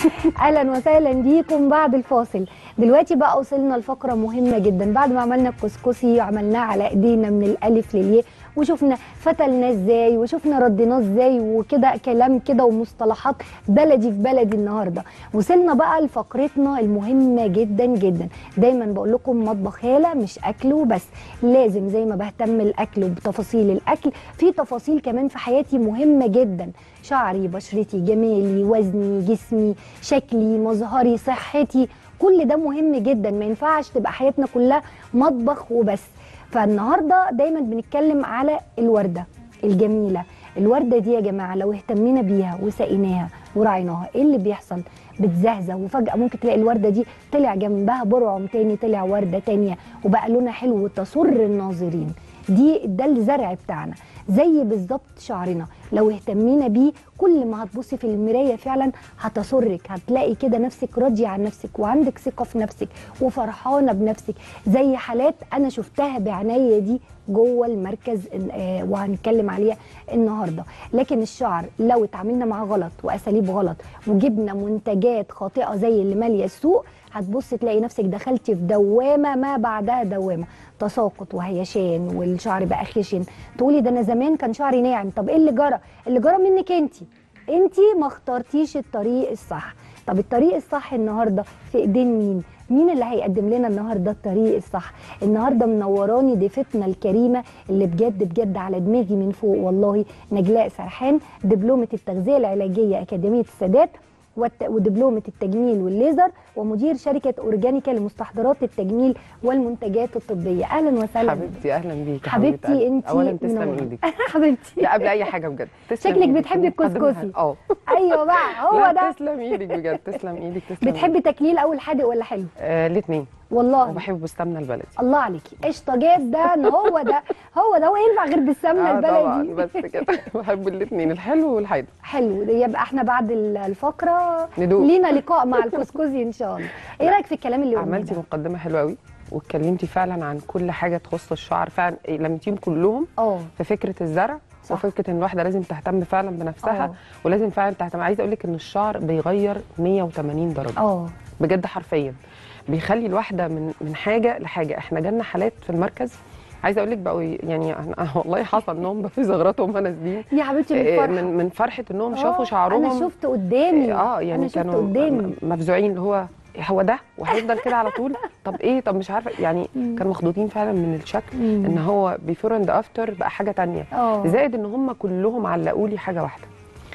اهلا وسهلا بيكم بعد الفاصل دلوقتي بقى وصلنا لفقره مهمه جدا بعد ما عملنا الكسكسي وعملناه على ايدينا من الالف للياء وشفنا فتلناه ازاي وشفنا رديناه ازاي وكده كلام كده ومصطلحات بلدي في بلدي النهارده وصلنا بقى لفقرتنا المهمه جدا جدا دايما بقول لكم مطبخ هاله مش اكل وبس لازم زي ما بهتم الاكل وبتفاصيل الاكل في تفاصيل كمان في حياتي مهمه جدا شعري بشرتي جمالي وزني جسمي شكلي مظهري صحتي كل ده مهم جدا ما ينفعش تبقى حياتنا كلها مطبخ وبس فالنهارده دايما بنتكلم على الورده الجميله الورده دي يا جماعه لو اهتمينا بيها وسقيناها وراعيناها ايه اللي بيحصل بتزهزه وفجاه ممكن تلاقي الورده دي طلع جنبها برعم تاني طلع ورده تانيه وبقى لونها حلو وتسر الناظرين دي ده الزرع بتاعنا زي بالظبط شعرنا لو اهتمينا بيه كل ما هتبصي في المرايه فعلا هتسرك هتلاقي كده نفسك راضيه عن نفسك وعندك ثقه في نفسك وفرحانه بنفسك زي حالات انا شفتها بعناية دي جوه المركز آه وهنتكلم عليها النهارده لكن الشعر لو اتعاملنا معاه غلط واساليب غلط وجبنا منتجات خاطئه زي اللي ماليه السوق هتبص تلاقي نفسك دخلتي في دوامه ما بعدها دوامه تساقط وهيشان والشعر بقى خشن تقولي ده انا زمان كان شعري ناعم طب ايه اللي جرى اللي جرى منك انت انت ما اخترتيش الطريق الصح طب الطريق الصح النهارده في ايدين مين مين اللي هيقدم لنا النهارده الطريق الصح النهارده منوراني ضيفتنا الكريمه اللي بجد بجد على دماغي من فوق والله نجلاء سرحان دبلومه التغذيه العلاجيه اكاديميه السادات ودبلومه التجميل والليزر ومدير شركه اورجانيكا لمستحضرات التجميل والمنتجات الطبيه اهلا وسهلا حبيبتي اهلا بيكي حبيبتي انت اولا تسلم ايدك حبيبتي لا قبل اي حاجه بجد تسلم شكلك بتحبي الكسكسي اه ايوه بقى هو ده تسلم ايدك بجد تسلم ايدك تسلم بتحبي تكليل اول حادق ولا حلو آه الاثنين والله وبحب بالسمنه البلدي الله عليكي قشطه جاب ده ان هو ده هو ده وينفع غير بالسمنه آه البلدي طبعا بس كده بحب الاثنين الحلو والحادق حلو يبقى احنا بعد الفقره ندوق. لينا لقاء مع الكسكسي ان شاء الله ايه رايك في الكلام اللي قلناه عملتي مقدمه حلوه قوي واتكلمتي فعلا عن كل حاجه تخص الشعر فعلا لميتيهم كلهم اه في فكره الزرع صح. وفكره ان الواحده لازم تهتم فعلا بنفسها آه. ولازم فعلا تهتم عايزه اقول لك ان الشعر بيغير 180 درجه اه بجد حرفيا بيخلي الواحده من من حاجه لحاجه احنا جالنا حالات في المركز عايزه اقول لك بقوا يعني أنا والله حصل انهم في زغرتهم وانا نازلين يا حبيبتي من آه، الفرحه من من فرحه انهم آه، شافوا شعرهم انا شفت قدامي اه يعني أنا شفت كانوا قدامي. م- مفزوعين اللي هو هو ده وهيفضل كده على طول طب ايه طب مش عارفه يعني كانوا مخضوضين فعلا من الشكل مم. ان هو بيفور اند افتر بقى حاجه تانية اه زائد ان هم كلهم علقوا لي حاجه واحده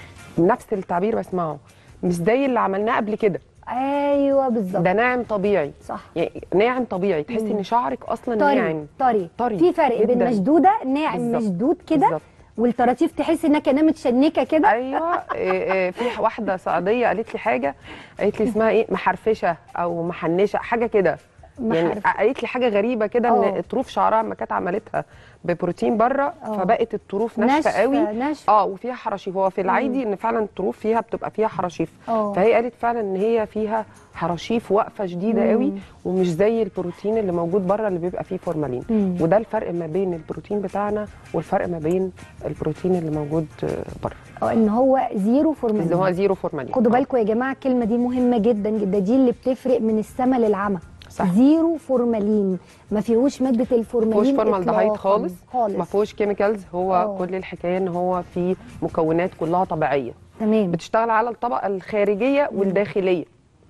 نفس التعبير بسمعه مش زي اللي عملناه قبل كده ايوه بالظبط ده ناعم طبيعي صح يعني ناعم طبيعي تحسي مم. ان شعرك اصلا طري ناعم طري طري في فرق بين جداً. مشدوده ناعم بالظبط. مشدود كده بالظبط. والطراطيف تحس انها كانها متشنكه كده ايوه إيه إيه في واحده سعوديه قالت لي حاجه قالت لي اسمها ايه محرفشه او محنشه حاجه كده يعني محرف. قالت لي حاجه غريبه كده آه. ان طروف شعرها لما كانت عملتها ببروتين بره آه. فبقت الطروف ناشفه ناشفة- قوي ناشفة. اه وفيها حراشيف هو في العادي ان فعلا الطروف فيها بتبقى فيها حراشيف آه. فهي قالت فعلا ان هي فيها حراشيف واقفه شديده مم. قوي ومش زي البروتين اللي موجود بره اللي بيبقى فيه فورمالين مم. وده الفرق ما بين البروتين بتاعنا والفرق ما بين البروتين اللي موجود آه، بره اه ان هو زيرو اللي هو فورمالين زيرو فورمالين خدوا آه. بالكم يا جماعه الكلمه دي مهمه جدا جدا دي اللي بتفرق من السما للعمى صح. زيرو فورمالين ما فيهوش ماده ما الفورمالين فيهوش فورمالدهايد إطلاقاً. خالص خالص ما فيهوش كيميكالز هو آه. كل الحكايه ان هو فيه مكونات كلها طبيعيه تمام بتشتغل على الطبقه الخارجيه والداخليه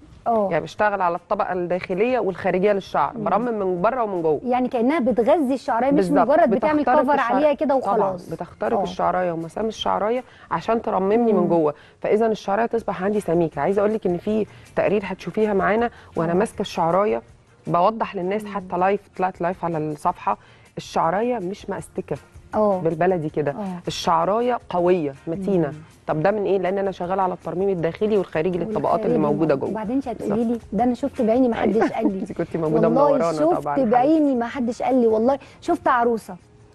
اه يعني بشتغل على الطبقه الداخليه والخارجيه للشعر برمم من بره ومن جوه يعني كانها بتغذي الشعريه مش بالظبط. مجرد بتعمل بتخترق كفر الشعر- عليها كده طبعاً وخلاص بتخترق آه. الشعرايه ومسام الشعرايه عشان ترممني مم. من جوه فاذا الشعرايه تصبح عندي سميكه عايزه اقول لك ان في تقرير هتشوفيها معانا وانا آه. ماسكه الشعرايه بوضح للناس حتى لايف طلعت لايف على الصفحه الشعرايه مش مأستكه اه بالبلدي كده آه. الشعرايه قويه متينه طب ده من ايه لان انا شغاله على الترميم الداخلي والخارجي للطبقات اللي والخارجي موجوده برضه. جوه وبعدين انت هتقولي لي ده انا شفت بعيني ما حدش قال لي انت كنت موجوده والله منورانا شفت طبعا بعيني ما حدش قال لي والله شفت عروسه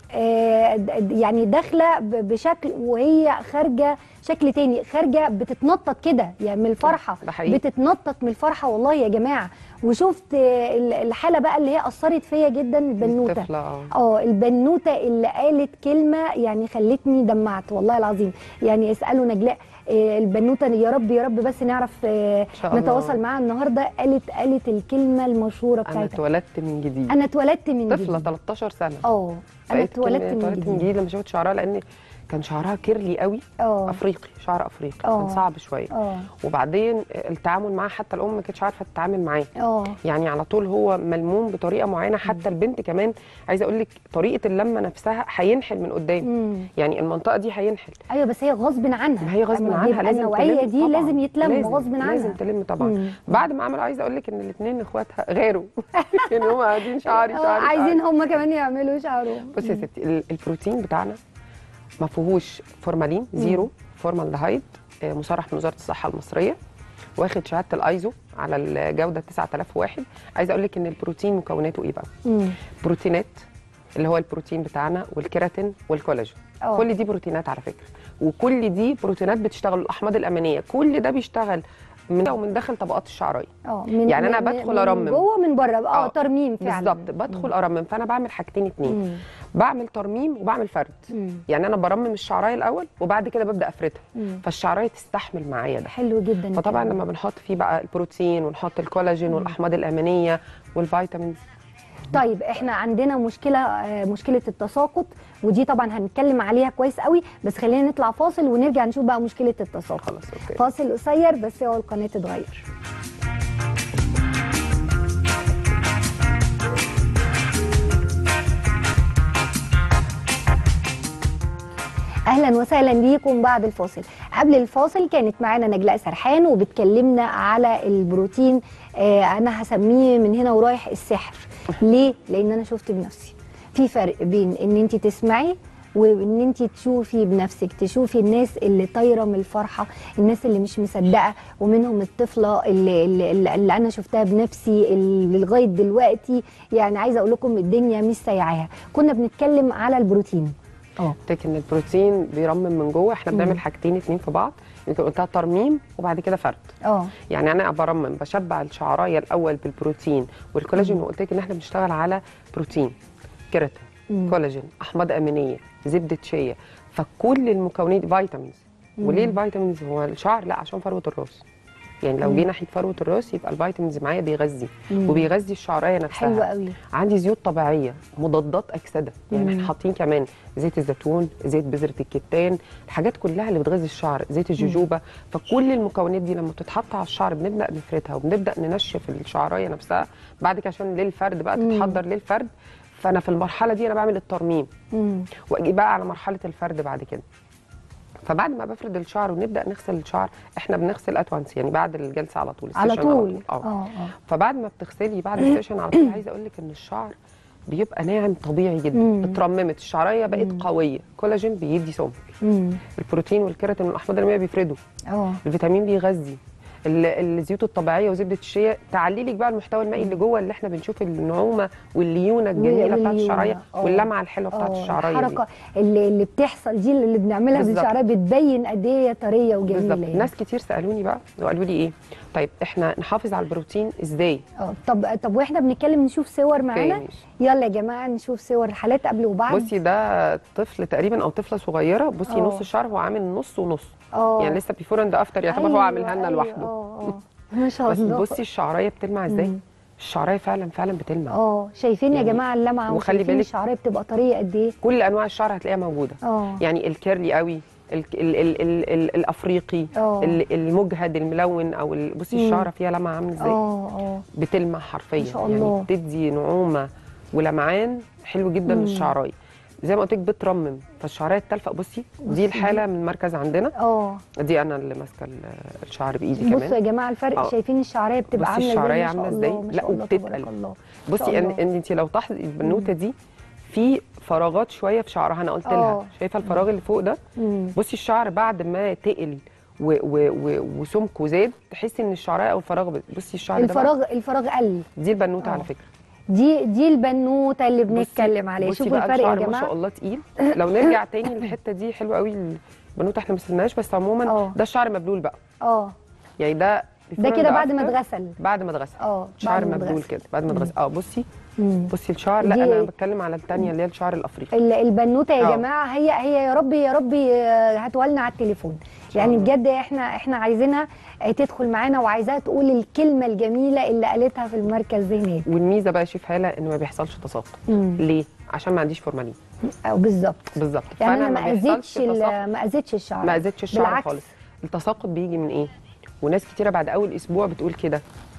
آه، د- يعني داخله ب- بشكل وهي خارجه شكل تاني خارجه بتتنطط كده يعني من الفرحه ده حقيقي. بتتنطط من الفرحه والله يا جماعه وشفت آه، ال- الحاله بقى اللي هي اثرت فيا جدا البنوته الطفله اه اه البنوته اللي قالت كلمه يعني خلتني دمعت والله العظيم يعني اسالوا نجلاء آه، البنوته يا رب يا رب بس نعرف آه، شاء الله. نتواصل معاها النهارده قالت قالت الكلمه المشهوره انا بتاعتها اتولدت من جديد انا اتولدت من طفله جديد 13 سنه اه انا بقيت كلمة اتولدت من اتولدت من جديد جديد لما شفت شعرها لان كان شعرها كيرلي قوي اه افريقي شعر افريقي آه. كان صعب شويه اه وبعدين التعامل معاه حتى الام ما كانتش عارفه تتعامل معاه اه يعني على طول هو ملموم بطريقه معينه حتى البنت كمان عايزه اقول لك طريقه اللمه نفسها هينحل من قدام مم. يعني المنطقه دي هينحل ايوه بس هي غصب عنها ما هي غصب لما عنها بيبقى لازم النوعيه تلم دي طبعاً. لازم يتلم لازم غصب عنها لازم تلم طبعا مم. بعد ما عملوا عايزه اقول لك ان الاثنين اخواتها غاروا يعني هم قاعدين شعري آه، شعري عايزين شعري. هم كمان يعملوا شعرهم بصي يا ستي ال- البروتين بتاعنا ما فيهوش فورمالين زيرو فورمالدهايد آه، مصرح من وزاره الصحه المصريه واخد شهاده الايزو على الجوده 9001 عايزه اقول لك ان البروتين مكوناته ايه بقى مم. بروتينات اللي هو البروتين بتاعنا والكيراتين والكولاجين آه. كل دي بروتينات على فكره وكل دي بروتينات بتشتغل الاحماض الامينيه كل ده بيشتغل من ومن داخل طبقات الشعريه اه من يعني أنا من- بدخل من أرمم. جوه من بره اه آه، ترميم فعلا بالظبط بدخل ارمم فانا بعمل حاجتين اتنين مم. بعمل ترميم وبعمل فرد مم. يعني انا برمم الشعرايه الاول وبعد كده ببدا افردها مم. فالشعرايه تستحمل معايا ده حلو جدا فطبعا الكلام. لما بنحط فيه بقى البروتين ونحط الكولاجين والاحماض الامينيه والفيتامينز طيب احنا عندنا مشكله آه، مشكله التساقط ودي طبعا هنتكلم عليها كويس قوي بس خلينا نطلع فاصل ونرجع نشوف بقى مشكله التساقط خلاص اوكي فاصل قصير بس هو القناه تتغير اهلا وسهلا بيكم بعد الفاصل قبل الفاصل كانت معانا نجلاء سرحان وبتكلمنا على البروتين آه انا هسميه من هنا ورايح السحر ليه لان انا شفت بنفسي في فرق بين ان انت تسمعي وان انت تشوفي بنفسك تشوفي الناس اللي طايره من الفرحه الناس اللي مش مصدقه ومنهم الطفله اللي, اللي, اللي انا شفتها بنفسي اللي لغايه دلوقتي يعني عايزه اقول لكم الدنيا مش سايعاها كنا بنتكلم على البروتين اه قلت ان البروتين بيرمم من جوه احنا بنعمل حاجتين اتنين في بعض يمكن قلتها ترميم وبعد كده فرد اه يعني انا برمم بشبع الشعرايه الاول بالبروتين والكولاجين وقلت لك ان احنا بنشتغل على بروتين كيراتين مم. كولاجين احماض امينيه زبده شيا فكل المكونات فيتامينز وليه الفيتامينز هو الشعر لا عشان فروه الراس يعني لو جه ناحيه فروه الراس يبقى الفيتامينز معايا بيغذي مم. وبيغذي الشعرايه نفسها حلوه قوي عندي زيوت طبيعيه مضادات اكسده يعني مم. احنا حاطين كمان زيت الزيتون زيت بذره الكتان الحاجات كلها اللي بتغذي الشعر زيت الجوجوبا فكل المكونات دي لما بتتحط على الشعر بنبدا نفردها وبنبدا ننشف الشعرايه نفسها بعد كده عشان للفرد بقى مم. تتحضر للفرد فانا في المرحله دي انا بعمل الترميم مم. واجي بقى على مرحله الفرد بعد كده فبعد ما بفرد الشعر ونبدا نغسل الشعر احنا بنغسل اتوانس يعني بعد الجلسه على طول على السيشن طول اه اه اه فبعد ما بتغسلي بعد السيشن على طول عايزه اقول لك ان الشعر بيبقى ناعم طبيعي مم. جدا اترممت الشعريه بقت قويه كولاجين بيدي سمك مم. البروتين والكيراتين والاحماض الامينيه بيفردوا اه الفيتامين بيغذي ال- الزيوت الطبيعيه وزبده الشيا تعلي لك بقى المحتوى المائي اللي جوه اللي احنا بنشوف النعومه والليونه الجميله بتاعت والليونة، الشعريه آه. واللمعه الحلوه بتاعت آه، الشعريه دي الحركه اللي, اللي بتحصل دي اللي بنعملها بالظبط. بالشعريه بتبين قد ايه هي طريه وجميله بالظبط يعني. ناس كتير سالوني بقى وقالوا لي ايه طيب احنا نحافظ على البروتين ازاي اه طب طب واحنا بنتكلم نشوف صور معانا ماشي. يلا يا جماعه نشوف صور حالات قبل وبعد بصي ده طفل تقريبا او طفله صغيره بصي آه. نص الشعر هو عامل نص ونص اه يعني لسه بيفور اند افتر يعتبر هو عاملها لنا لوحده اه اه ما شاء بس الله بصي الشعرايه بتلمع ازاي مم. الشعرايه فعلا فعلا بتلمع اه شايفين يا يعني جماعه اللمعه وخلي وشايفين بالك- الشعريه بتبقى طريه قد ايه كل انواع الشعر هتلاقيها موجوده اه يعني الكيرلي قوي ال ال ال ال ال الافريقي آه. ال- المجهد الملون او ال- بصي مم. الشعره فيها لمعه عامله ازاي اه اه بتلمع حرفيا ما شاء الله. يعني بتدي نعومه ولمعان حلو جدا مم. للشعرايه زي ما قلت لك بترمم فالشعرايه التلفق بصي بصي دي الحاله من المركز عندنا اه دي انا اللي ماسكه ال- الشعر بايدي بصوا كمان يا جماعه الفرق آه. شايفين الشعريه بتبقى بصي عامله الشعرية ازاي ما عاملة شاء إزاي؟ الله، ما لا، شاء الله وبتتقل. تبارك الله بصي شاء ان, الله. إن انت لو تلاحظي البنوته دي في فراغات شويه في شعرها انا قلت آه. لها شايفه الفراغ اللي فوق ده مم. بصي الشعر بعد ما تقل و و و وسمكه زاد تحسي ان الشعرايه او الفراغ ب- بصي الشعر ده بقى الفراغ الفراغ قل دي البنوته آه. على فكره دي دي البنوته اللي بصي- بنتكلم عليها بصي شوفوا بقى الفرق يا الشعر ما شاء جماعه الله تقيل لو نرجع تاني للحته دي حلوه قوي البنوته احنا ما سلناش بس عموما آه. ده الشعر مبلول بقى اه يعني ده ده before كده and بعد ما after. اتغسل بعد ما اتغسل اه شعر بعد ما مبلول اتغسل. كده بعد ما اتغسل اه بصي مم. بصي الشعر لا دي- انا بتكلم على الثانيه اللي هي الشعر الافريقي ال- البنوته يا آه. جماعه هي هي يا ربي يا ربي آه، هتولنا على التليفون شاء يعني الله. بجد احنا احنا عايزينها آه، تدخل معانا وعايزاها تقول الكلمه الجميله اللي قالتها في المركز هناك والميزه بقى يا شيف هاله ان ما بيحصلش تساقط مم. ليه عشان ما عنديش فورمالين أو بالظبط بالظبط يعني انا فأنا ما بيحصلش اذيتش ال- تساقط. ما اذيتش الشعر ما اذيتش الشعر بالعكس. خالص التساقط بيجي من ايه وناس كتيره بعد اول اسبوع بتقول كده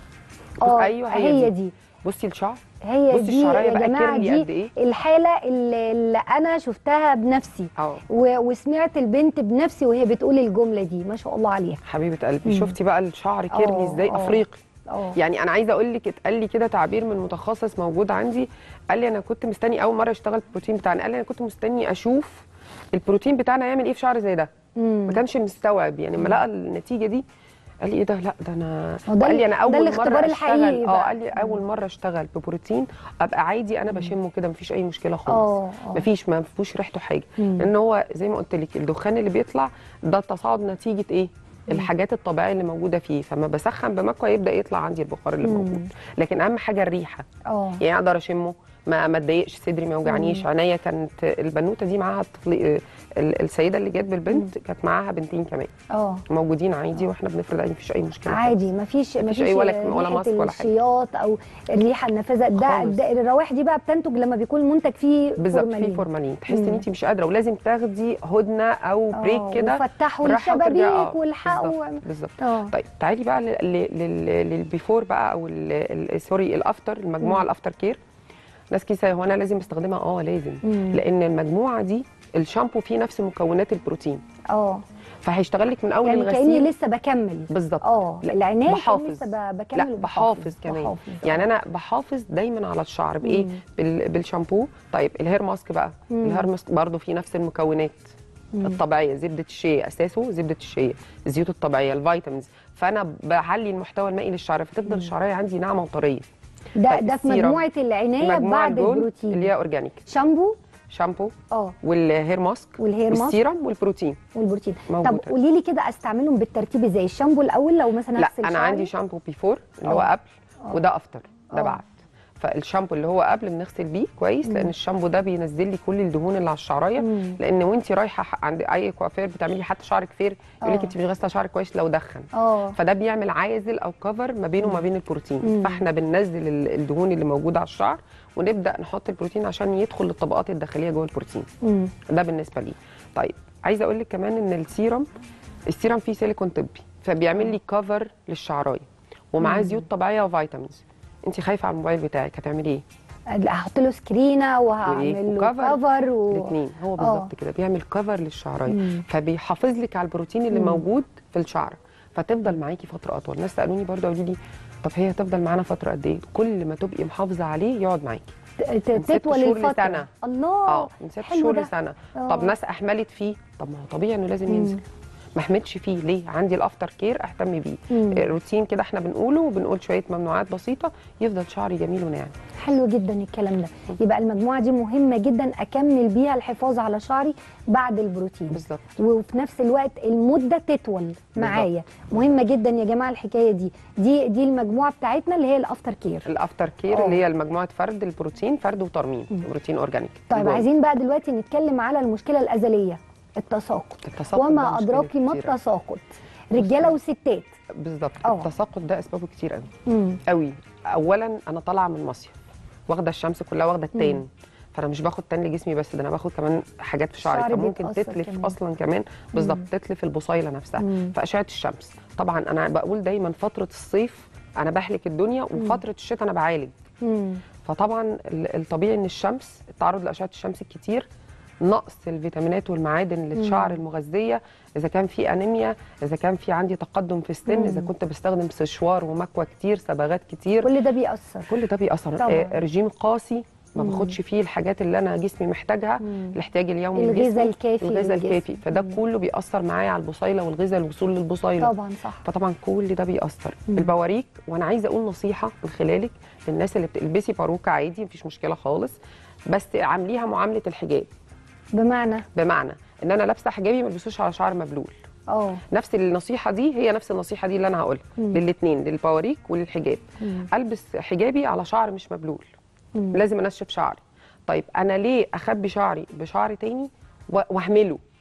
اه ايوه هي, هي دي. دي بصي الشعر هي بصي دي الشعرايه يا بقى جماعه كيرلي قد دي ايه الحاله اللي, اللي انا شفتها بنفسي اه و- وسمعت البنت بنفسي وهي بتقول الجمله دي ما شاء الله عليها حبيبه قلبي مم. شفتي بقى الشعر كيرلي آه، ازاي آه. افريقي اه يعني انا عايزه اقول لك اتقال لي كده تعبير من متخصص موجود عندي قال لي انا كنت مستني اول مره اشتغل البروتين بتاعنا قال لي انا كنت مستني اشوف البروتين بتاعنا يعمل ايه في شعر زي ده مم. ما كانش مستوعب يعني لما لقى النتيجه دي قال لي ايه ده لا ده انا هو ده وقال لي ال- انا ده اول الاختبار مره الحقيقي اشتغل اه بقى. قال لي اول مره اشتغل ببروتين ابقى عادي انا بشمه كده مفيش اي مشكله خالص اه اه مفيش ما فيهوش ريحته حاجه مم. لان هو زي ما قلت لك الدخان اللي بيطلع ده تصاعد نتيجه ايه الحاجات الطبيعيه اللي موجوده فيه فما بسخن بمكوى يبدا يطلع عندي البخار اللي مم. موجود لكن اهم حاجه الريحه اه يعني اقدر اشمه ما ما اتضايقش صدري ما يوجعنيش عينيا كانت البنوته دي معاها الطفل ال- السيده اللي جت بالبنت كانت معاها بنتين كمان اه موجودين عادي واحنا بنفرد عادي مفيش اي مشكله عادي ما فيش مفيش أي ولا- ولا ريحة ماسك ولا حاجة. الشياط او الريحه النفاذه ده, خالص. ده الروائح دي بقى بتنتج لما بيكون المنتج فيه بالظبط في فورمالين. فورمالين تحسي ان مم. انت مش قادره ولازم تاخدي هدنه او آه، بريك كده وفتحوا بالراحة وترجعي. الشبابيك آه، والحقوا بالظبط بالظبط اه طيب تعالي بقى لل- لل- لل- للبيفور بقى او ال- ال- سوري الافتر المجموعه مم. الافتر كير ناس كيسه هو انا لازم استخدمها اه لازم مم. لان المجموعه دي الشامبو فيه نفس مكونات البروتين اه فهيشتغل لك من اول يعني كاني الغسيل لسه بكمل بالظبط اه لا، العنايه كأني بحافظ. لسه ب- بكمل لا وبحافظ. بحافظ كمان بحافظ، آه. يعني انا بحافظ دايما على الشعر بايه مم. بال- بالشامبو طيب الهير ماسك بقى مم. الهير ماسك برضه فيه نفس المكونات مم. الطبيعيه زبده الشيا اساسه زبده الشيا الزيوت الطبيعيه الفيتامينز فانا بعلي المحتوى المائي للشعر فتفضل الشعريه عندي ناعمه وطريه ده طيب ده في السيرم. مجموعه العنايه المجموعه بعد دول البروتين اللي هي اورجانيك شامبو شامبو اه والهير ماسك والهير ماسك والسيرم والبروتين والبروتين موجود طب قولي لي كده استعملهم بالترتيب ازاي الشامبو الاول لو مثلا لا اغسل انا شعري؟ عندي شامبو بيفور اللي هو آه. قبل آه. وده افتر ده آه. بعد فالشامبو اللي هو قبل بنغسل بيه كويس لان مم. الشامبو ده بينزل لي كل الدهون اللي على الشعرايه مم. لان وانت رايحه ح- عند اي كوافير بتعملي حتى شعرك فير يقول لك آه. انت مش غاسله شعرك كويس لو دخن اه فده بيعمل عازل او كفر ما بينه وما بين البروتين مم. فاحنا بننزل ال- الدهون اللي موجوده على الشعر ونبدا نحط البروتين عشان يدخل للطبقات الداخليه جوه البروتين مم. ده بالنسبه لي طيب عايزه اقول لك كمان ان السيرم السيرم فيه سيليكون طبي فبيعمل لي كفر للشعرايه ومعاه زيوت طبيعيه وفيتامينز انت خايفه على الموبايل بتاعك هتعملي ايه هحط له سكرينه وهعمل له وكفر. كفر و... الاثنين هو بالظبط كده بيعمل كفر للشعرايه مم. فبيحافظ لك على البروتين اللي مم. موجود في الشعر فتفضل معاكي فتره اطول ناس سالوني برضه قالوا لي طب هي هتفضل معانا فتره قد ايه كل ما تبقي محافظه عليه يقعد معاكي ت- ت- من ست تطول شهور الفتره لسنة. الله اه من ست حلو شهور ده. لسنه آه. طب ناس احملت فيه طب ما هو طبيعي انه لازم مم. ينزل ما احمدش فيه ليه عندي الافتر كير اهتم بيه مم. الروتين كده احنا بنقوله وبنقول شويه ممنوعات بسيطه يفضل شعري جميل وناعم حلو جدا الكلام ده يبقى المجموعه دي مهمه جدا اكمل بيها الحفاظ على شعري بعد البروتين بالظبط وفي نفس الوقت المده تطول معايا مهمه جدا يا جماعه الحكايه دي دي دي المجموعه بتاعتنا اللي هي الافتر كير الافتر كير آه. اللي هي المجموعه فرد البروتين فرد وترميم بروتين اورجانيك طيب الجوي. عايزين بقى دلوقتي نتكلم على المشكله الازليه التساقط التساقط ده وما مشكلة ادراكي ما كتيرة. التساقط رجاله وستات بالظبط آه. التساقط ده اسبابه كتير قوي مم. قوي اولا انا طالعه من مصيف واخده الشمس كلها واخده التان فانا مش باخد تان لجسمي بس ده انا باخد كمان حاجات في شعري شعري فممكن بيتأثر تتلف كمان. اصلا كمان بالظبط تتلف البصيله نفسها مم. فاشعه الشمس طبعا انا بقول دايما فتره الصيف انا بهلك الدنيا وفتره الشتاء انا بعالج مم. فطبعا ال- الطبيعي ان الشمس التعرض لاشعه الشمس الكتير نقص الفيتامينات والمعادن للشعر المغذيه اذا كان في انيميا اذا كان في عندي تقدم في السن مم. اذا كنت بستخدم سشوار ومكوى كتير صبغات كتير كل ده بيأثر كل ده بيأثر طبعاً. آه، رجيم قاسي ما مم. باخدش فيه الحاجات اللي انا جسمي محتاجها مم. الاحتياج اليومي الغذاء لجسمي، الكافي الغذاء للجسم. الكافي فده مم. كله بيأثر معايا على البصيله والغذاء الوصول للبصيله طبعا صح فطبعا كل ده بيأثر مم. البواريك وانا عايزه اقول نصيحه من خلالك للناس اللي بتلبسي باروكه عادي مفيش مشكله خالص بس عامليها معامله الحجاب بمعنى بمعنى ان انا لابسه حجابي ما البسوش على شعر مبلول اه نفس النصيحه دي هي نفس النصيحه دي اللي انا هقولها مم. للاثنين للبواريك وللحجاب مم. البس حجابي على شعر مش مبلول مم. لازم انشف شعري طيب انا ليه اخبي شعري بشعر تاني و- واهمله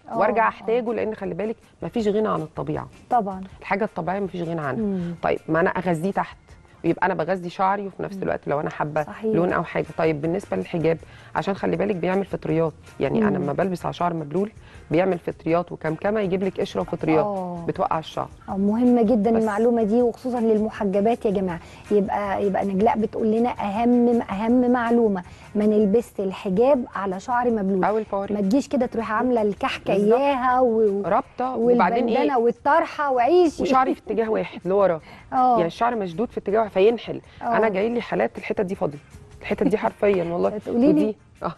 آه، وارجع آه. احتاجه لان خلي بالك مفيش غنى عن الطبيعه طبعا الحاجه الطبيعيه مفيش غنى عنها مم. طيب ما انا اغذيه تحت ويبقى انا بغذي شعري وفي نفس الوقت لو انا حابه صحيح. لون او حاجه طيب بالنسبه للحجاب عشان خلي بالك بيعمل فطريات يعني انا مم. لما بلبس على شعر مبلول بيعمل فطريات وكمكمه يجيب لك قشره وفطريات آه. بتوقع الشعر آه، مهمة جدا بس. المعلومة دي وخصوصا للمحجبات يا جماعة يبقى يبقى نجلاء بتقول لنا أهم أهم معلومة ما نلبس الحجاب على شعر مبلول او ما الفواريك تجيش كده تروح عاملة الكحكة بالظبط. إياها و... رابطه وبعدين والبندانة ايه والطرحة وعيشي وشعري في اتجاه واحد لورا اه يعني الشعر مشدود في اتجاه واحد فينحل آه. انا جاي لي حالات الحتت دي فاضيه الحتت دي حرفيا والله تقولي لي؟ ودي اه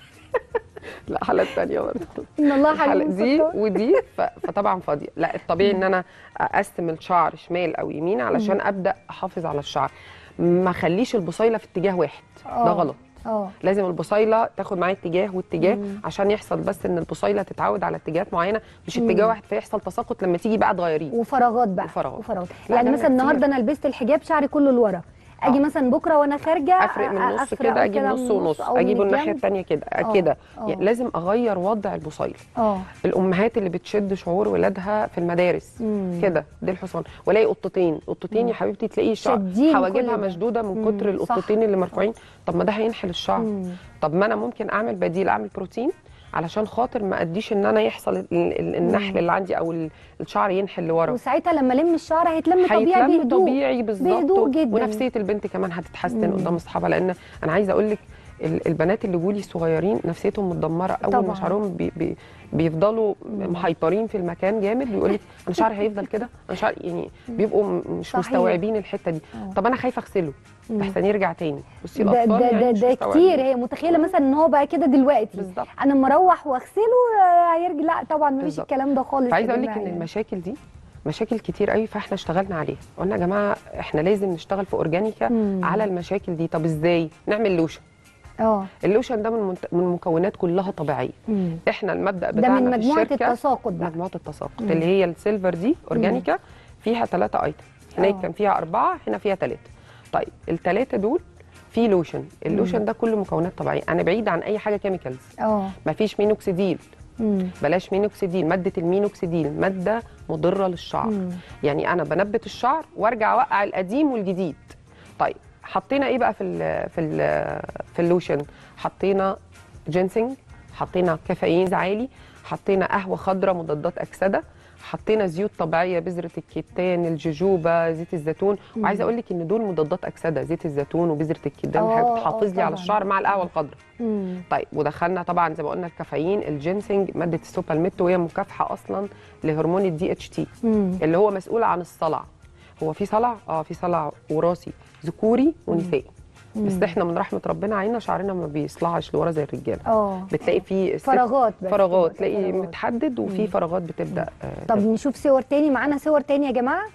لا حالات تانية برضه إن الله الحلقة حليم دي ستار. ودي ف- فطبعا فاضيه لا الطبيعي ان انا اقسم الشعر شمال او يمين علشان ابدا احافظ على الشعر ما اخليش البصيله في اتجاه واحد آه. ده غلط اه لازم البصيله تاخد معايا اتجاه واتجاه مم. عشان يحصل بس ان البصيله تتعود على اتجاهات معينه مش مم. اتجاه واحد فيحصل تساقط لما تيجي بقى تغيريه وفراغات بقى وفراغات. وفراغات لا، يعني ده مثلا كتير. النهارده انا لبست الحجاب شعري كله لورا اجي آه. مثلا بكره وانا خارجه افرق من النص أفرقه كده اجيب كده نص من ونص أو من اجيبه الناحيه الجنب. الثانيه كده آه. كده آه. يعني لازم اغير وضع البصيله اه الامهات اللي بتشد شعور ولادها في المدارس مم. كده دي الحصان والاقي قطتين قطتين يا حبيبتي تلاقي الشعر شادين حواجبها كل ده. مشدوده من مم، كتر صح. القطتين اللي مرفوعين طب ما ده هينحل الشعر مم. طب ما انا ممكن اعمل بديل اعمل بروتين علشان خاطر ما اديش ان انا يحصل ال- ال- النحل اللي عندي او ال- الشعر ينحل لورا وساعتها لما لم الشعر هيتلم طبيعي هيتلم بهدوء طبيعي بالظبط بهدوء جدا. ونفسيه البنت كمان هتتحسن مم. قدام اصحابها لان انا عايزه اقول لك ال- البنات اللي جولي الصغيرين نفسيتهم متدمره اول طبعاً. ما شعرهم بي بي بيفضلوا محيطرين في المكان جامد بيقول لك انا شعري هيفضل كده انا شعري يعني بيبقوا م- مش صحيح. مستوعبين الحته دي آه. طب انا خايفه اغسله مم. احسن يرجع تاني بصي ده الاطفال ده يعني ده, مش ده مستوعبين. كتير هي متخيله مثلا ان هو بقى كده دلوقتي بالظبط انا مروح واغسله آه، هيرجع لا طبعا مفيش بالظبط. الكلام ده خالص فعايزه يا اقول لك جماعة ان يعني. المشاكل دي مشاكل كتير قوي فاحنا اشتغلنا عليها قلنا يا جماعه احنا لازم نشتغل في اورجانيكا مم. على المشاكل دي طب ازاي نعمل لوشن اه اللوشن ده من منت- من مكونات كلها طبيعيه مم. احنا المبدا ده بتاعنا من في مجموعه الشركه التساقط بقى مجموعه التساقط مم. اللي هي السيلفر دي اورجانيكا فيها ثلاثه ايتم هناك آه. كان فيها اربعه هنا فيها ثلاثه طيب الثلاثه دول في لوشن اللوشن ده كله مكونات طبيعيه انا بعيد عن اي حاجه كيميكالز اه مفيش مينوكسيديل مم. بلاش مينوكسيديل ماده المينوكسيديل ماده مضره للشعر مم. يعني انا بنبت الشعر وارجع اوقع القديم والجديد طيب حطينا ايه بقى في ال في ال في اللوشن حطينا جينسينج حطينا كافيين عالي حطينا قهوه خضراء مضادات اكسده حطينا زيوت طبيعيه بذره الكتان الجوجوبا زيت الزيتون وعايزه اقول لك ان دول مضادات اكسده زيت الزيتون وبذره الكتان آه، حاجه آه، بتحافظ لي طبعاً. على الشعر مع القهوه الخضراء مم. طيب ودخلنا طبعا زي ما قلنا الكافيين الجينسينج ماده السوبالميت وهي مكافحه اصلا لهرمون الدي اتش تي مم. اللي هو مسؤول عن الصلع هو في صلع اه في صلع وراثي ذكوري ونسائي بس احنا من رحمه ربنا علينا شعرنا ما بيصلعش لورا زي الرجاله اه بتلاقي في ست- فراغات بس فراغات كده، تلاقي فراغات. متحدد وفي فراغات بتبدا آه طب نشوف صور تاني معانا صور تاني يا جماعه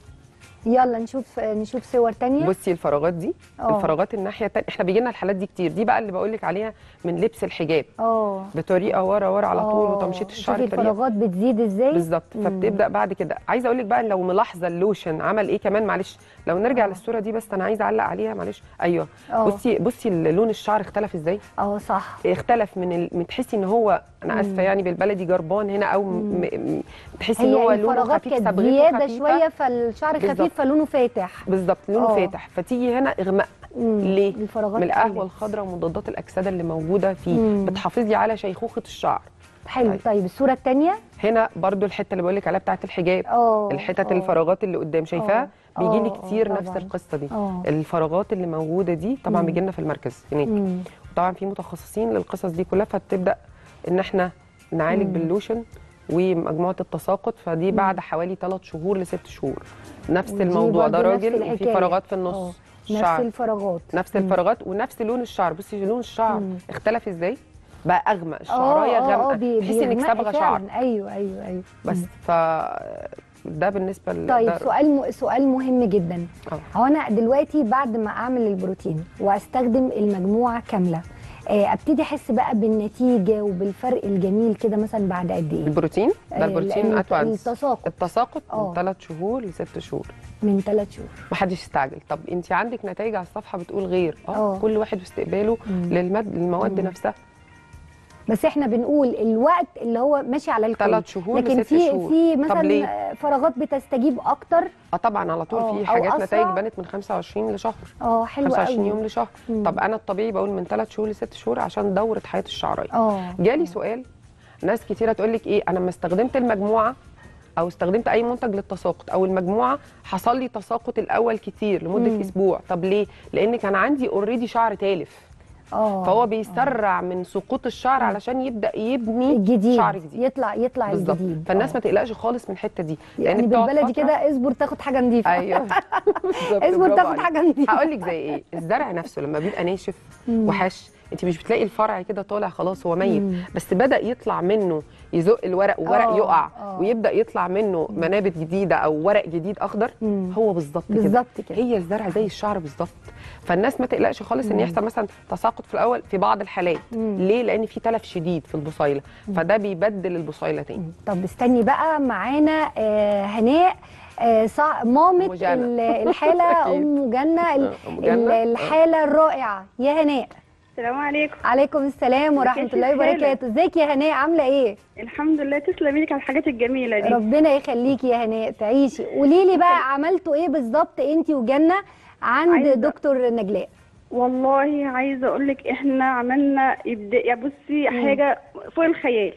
يلا نشوف نشوف صور تانية بصي الفراغات دي آه. الفراغات الناحيه التانية احنا بيجي لنا الحالات دي كتير دي بقى اللي بقول لك عليها من لبس الحجاب اه بطريقه ورا ورا على طول آه. وتمشيط الشعر شوفي بطريقه الفراغات بتزيد ازاي بالظبط فبتبدا بعد كده عايزه اقول لك بقى لو ملاحظه اللوشن عمل ايه كمان معلش لو نرجع آه. للصوره دي بس انا عايزه اعلق عليها معلش ايوه آه. بصي بصي لون الشعر اختلف ازاي اه صح اختلف من ال... من تحسي ان هو انا اسفه يعني بالبلدي جربان هنا او م... م... تحسي ان هي هو لونه الفراغات خفيف كانت صبغته زياده خفيفة. شويه فالشعر بالظبط. خفيف فلونه فاتح بالظبط لونه آه. فاتح فتيجي هنا اغماء مم. ليه الفراغات من القهوه قلت. الخضراء ومضادات الاكسده اللي موجوده فيه مم. بتحافظ لي على شيخوخه الشعر حلو طيب. طيب الصوره الثانيه هنا برضو الحته اللي بقول لك عليها بتاعه الحجاب اه الحتت آه. الفراغات اللي قدام شايفاها آه. بيجي لي آه، آه، كتير نفس طبعاً. القصه دي اه الفراغات اللي موجوده دي طبعا مم. بيجي لنا في المركز هناك مم. طبعا في متخصصين للقصص دي كلها فبتبدا ان احنا نعالج مم. باللوشن ومجموعه التساقط فدي بعد حوالي 3 شهور لست شهور نفس ودي الموضوع ده برضو نفس راجل وفي الحكاية. فراغات في آه. النص نفس الشعر الفراغات نفس مم. الفراغات ونفس لون الشعر بصي لون الشعر مم. اختلف ازاي بقى اغمق اه الشعرايه اه اه غامقه بي- تحسي انك بيغمق صابغه شعر فعلاً. ايوه ايوه ايوه بس مم. ف ده بالنسبه ل طيب ده- سؤال م... سؤال مهم جدا آه. هو انا دلوقتي بعد ما اعمل البروتين واستخدم المجموعه كامله آه، ابتدي احس بقى بالنتيجه وبالفرق الجميل كده مثلا بعد قد ايه البروتين آه، ده البروتين ال- ادفانس التساقط التساقط آه. من 3 شهور لست شهور من ثلاث شهور ما حدش يستعجل طب انت عندك نتائج على الصفحه بتقول غير اه آه. كل واحد واستقباله مم. للمد... للمواد مم. نفسها بس احنا بنقول الوقت اللي هو ماشي على الكل ثلاث شهور لكن لست في شهور في طب مثلا ليه؟ آه، فراغات بتستجيب اكتر اه طبعا على طول آه، في أو حاجات أسرع. نتائج بانت من 25 لشهر اه حلو 25 قوي يوم لشهر مم. طب انا الطبيعي بقول من 3 شهور لست شهور عشان دوره حياه الشعريه اه جالي سؤال ناس كتيره تقول لك ايه انا لما استخدمت المجموعه او استخدمت اي منتج للتساقط او المجموعه حصل لي تساقط الاول كتير لمده مم. اسبوع طب ليه لان كان عندي اوريدي شعر تالف اه فهو بيسرع من سقوط الشعر علشان يبدا يبني الجديد شعر جديد يطلع يطلع بالظبط الجديد فالناس آه. ما تقلقش خالص من الحته دي يعني بتقعد بالبلدي فترة- كده اصبر تاخد حاجه نظيفه ايوه بالظبط اصبر برافو تاخد عليك. حاجه نظيفه هقول لك زي ايه الزرع نفسه لما بيبقى ناشف مم. وحش انت مش بتلاقي الفرع كده طالع خلاص هو ميت مم. بس بدا يطلع منه يزق الورق وورق آه، يقع آه. ويبدا يطلع منه منابت جديده او ورق جديد اخضر مم. هو بالظبط كده بالظبط كده هي الزرع زي الشعر بالظبط فالناس ما تقلقش خالص ان مم. يحصل مثلا تساقط في الاول في بعض الحالات مم. ليه لان في تلف شديد في البصيله فده بيبدل البصيله تاني طب استني بقى معانا آه هناء آه صع... مامة أم جنى. ال- الحالة أكيد. أم جنة ال- أم ال- جنة. الحالة الرائعة يا هناء السلام عليكم عليكم السلام ورحمة كيف الله الحالة؟ وبركاته ازيك يا هناء عاملة ايه الحمد لله تسلمي لك على الحاجات الجميله دي ربنا يخليكي يا هناء تعيشي قولي لي بقى عملتوا ايه بالظبط انت وجنة عند عايزة- دكتور نجلاء والله عايزه اقول لك احنا عملنا يبدا يا بصي مم. حاجه فوق الخيال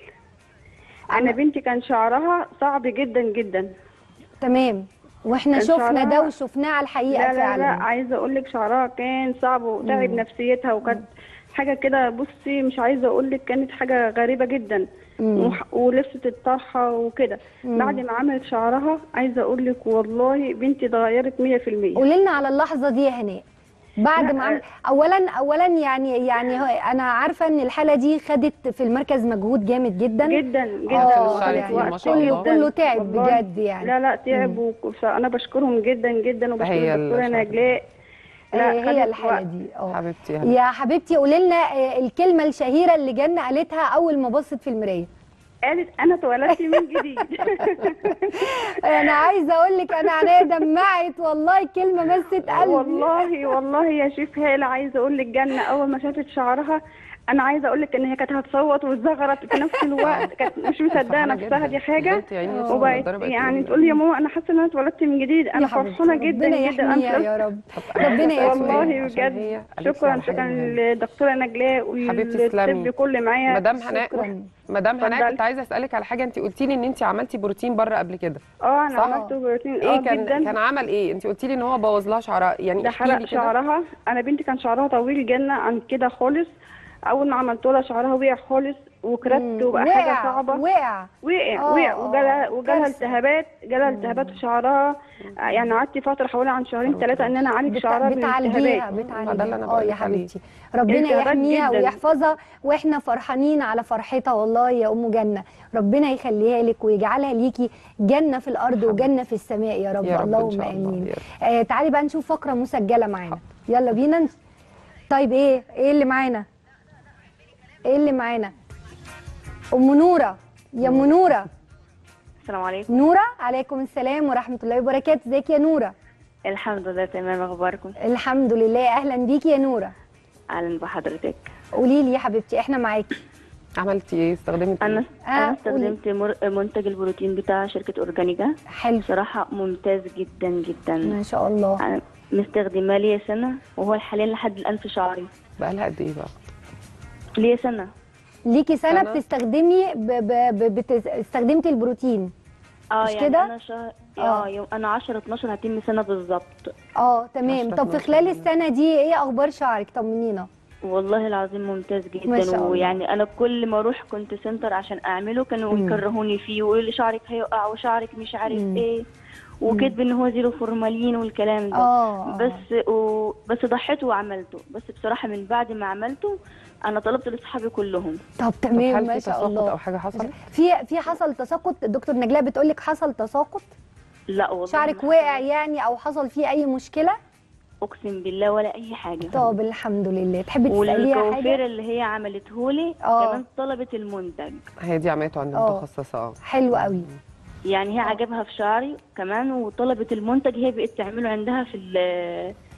انا أنا- بنتي كان شعرها صعب جدا جدا تمام واحنا كان شفنا ده شعرها- وشفناه على الحقيقة لا لا لا فعلا عايزه اقول لك شعرها كان صعب وتعب مم. نفسيتها وكانت حاجه كده بصي مش عايزه اقول لك كانت حاجه غريبه جدا مم. وح- ولبست الطرحه وكده مم. بعد ما عملت شعرها عايزه اقول لك والله بنتي اتغيرت 100% قولي لنا على اللحظه دي يا هناء بعد لا، ما عمل اولا اولا يعني يعني هو- انا عارفه ان الحاله دي خدت في المركز مجهود جامد جدا جدا جدا اه الشعر يعني كتير ما شاء كله الله. كله تعب والله. بجد يعني لا لا تعب وك- فانا بشكرهم جدا جدا وبشكر هي الدكتوره الشعر. نجلاء لا هي خدت الحاله وقت. دي اه حبيبتي يعني يا حبيبتي قولي لنا آه، الكلمه الشهيره اللي جنة قالتها اول ما بصت في المرايه قالت انا اتولدت من جديد انا عايزه اقول لك انا عينيا دمعت والله كلمه مست قلبي والله والله يا شيف هاله عايزه اقول لك جنه اول ما شافت شعرها انا عايزه اقول لك ان هي كانت هتصوت واتزغرت في نفس الوقت كانت مش مصدقه فرحانة نفسها جداً. دي حاجه البنت يا عيني لسه وبقت صغيرة، بقت يعني جميلة. تقول لي يا ماما انا حاسه ان انا اتولدت من جديد يا انا حبيبتي، فرحانه جدا ربنا جدا يحميها انا يا رب طب أنا ربنا عايزة أسأل يسعدك. سؤال والله عشان هي بجد قالت لي شكرا على حاجة شكرا مهمة. للدكتوره نجلاء حبيبتي تسلمي. والطب كل معايا مدام هناء شكراً. مدام هناء اتفضلي. كنت عايزه اسالك على حاجه انت قلتي لي ان انت عملتي بروتين بره قبل كده اه انا صح؟ عملت بروتين ايه اه كان جدا كان عمل ايه انت قلتي لي ان هو بوظ لها شعرها يعني ده احكي لي حرق كده شعرها انا بنتي كان شعرها طويل جنة عن كده خالص اول ما عملت لها شعرها وقع خالص وكرت وبقى وقع حاجه صعبه وقع وقع آه، وقع آه، وجالها وجالها كارثة. التهابات جالها التهابات في شعرها يعني قعدت فتره حوالي عن شهرين ثلاثه ان انا اعالج بت- شعرها من بتعالجيها الالتهابات ما ده اللي أنا بتعالجيها اه يا بقولك عليه. حبيبتي ربنا التهابات يحميها جداً. ويحفظها واحنا فرحانين على فرحتها والله يا ام جنه ربنا يخليها لك ويجعلها ليكي جنه في الارض وجنه في السماء يا رب, يا رب إن اللهم شاء الله، امين يا رب. آه تعالي بقى نشوف فقره مسجله معانا يلا بينا طيب ايه ايه اللي معانا ايه اللي معانا ام نوره يا ام نوره السلام عليكم نوره عليكم السلام ورحمه الله وبركاته ازيك يا نوره الحمد لله تمام اخباركم الحمد لله اهلا بيكي يا نوره اهلا بحضرتك قولي لي يا حبيبتي احنا معاكي عملتي ايه استخدمتي انا ايه آه، انا قولي. استخدمت مر- منتج البروتين بتاع شركه اورجانيكا حلو بصراحه ممتاز جدا جدا ما شاء الله انا مستخدماه ليا سنه وهو حاليا لحد الان في شعري بقى لها قد ايه بقى ليا سنه ليكي سنه سنة؟ بتستخدمي ب... ب... ب... بت... استخدمتي البروتين اه مش يعني كده؟ انا شهر آه. اه يوم انا 10 12 هتم سنه بالظبط اه تمام عشرة طب في 12 خلال يوم. السنه دي ايه اخبار شعرك طمنينا والله العظيم ممتاز ما شاء جدا الله. ويعني انا كل ما اروح كنت سنتر عشان اعمله كانوا مم. يكرهوني فيه ويقولوا لي شعرك هيقع وشعرك مش عارف مم. ايه وكذب ان هو زيرو فورمالين والكلام ده اه بس و... بس ضحيت وعملته بس بصراحه من بعد ما عملته انا طلبت لاصحابي كلهم طب طب تمام هل ما في شاء تساقط الله او حاجه حصلت في في حصل تساقط الدكتور نجلاء بتقول لك حصل تساقط لا والله شعرك ما وقع حصل. يعني او حصل فيه اي مشكله اقسم بالله ولا اي حاجه طب الحمد لله تحبي تساليها حاجه والكوافير اللي هي عملته لي آه. كمان طلبت المنتج هي دي عملته عند آه. متخصصه اه حلو قوي يعني هي عجبها في شعري كمان وطلبت المنتج هي بقت تعمله عندها في ال-